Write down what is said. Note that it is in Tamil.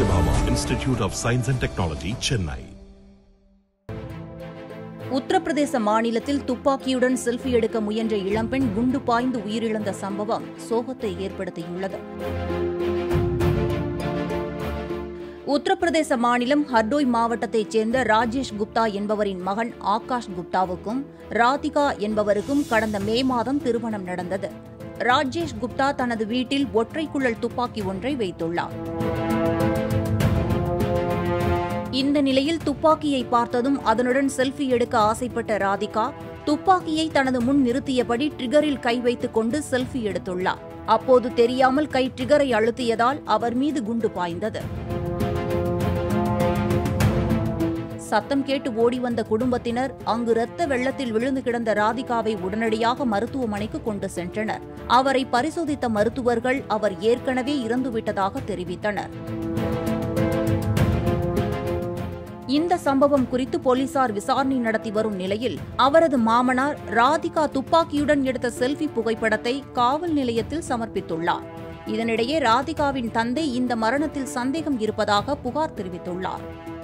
Satyabhama Institute of Science and Technology, Chennai. Uttar Pradesh மாநிலத்தில் துப்பாக்கியுடன் செல்ஃபி எடுக்க முயன்ற இளம்பெண் குண்டு பாய்ந்து உயிரிழந்த சம்பவம் சோகத்தை ஏற்படுத்தியுள்ளது உத்தரப்பிரதேச மாநிலம் ஹர்டோய் மாவட்டத்தைச் சேர்ந்த ராஜேஷ் குப்தா என்பவரின் மகன் ஆகாஷ் குப்தாவுக்கும் ராதிகா என்பவருக்கும் கடந்த மே மாதம் திருமணம் நடந்தது ராஜேஷ் குப்தா தனது வீட்டில் ஒற்றை குழல் துப்பாக்கி ஒன்றை வைத்துள்ளார் இந்த நிலையில் துப்பாக்கியை பார்த்ததும் அதனுடன் செல்ஃபி எடுக்க ஆசைப்பட்ட ராதிகா துப்பாக்கியை தனது முன் நிறுத்தியபடி ட்ரிகரில் கை வைத்துக் கொண்டு செல்ஃபி எடுத்துள்ளார் அப்போது தெரியாமல் கை ட்ரிகரை அழுத்தியதால் அவர் மீது குண்டு பாய்ந்தது சத்தம் கேட்டு ஓடி வந்த குடும்பத்தினர் அங்கு இரத்த வெள்ளத்தில் விழுந்து கிடந்த ராதிகாவை உடனடியாக மருத்துவமனைக்கு கொண்டு சென்றனர் அவரை பரிசோதித்த மருத்துவர்கள் அவர் ஏற்கனவே இறந்துவிட்டதாக தெரிவித்தனர் இந்த சம்பவம் குறித்து போலீசார் விசாரணை நடத்தி வரும் நிலையில் அவரது மாமனார் ராதிகா துப்பாக்கியுடன் எடுத்த செல்ஃபி புகைப்படத்தை காவல் நிலையத்தில் சமர்ப்பித்துள்ளார் இதனிடையே ராதிகாவின் தந்தை இந்த மரணத்தில் சந்தேகம் இருப்பதாக புகார் தெரிவித்துள்ளார்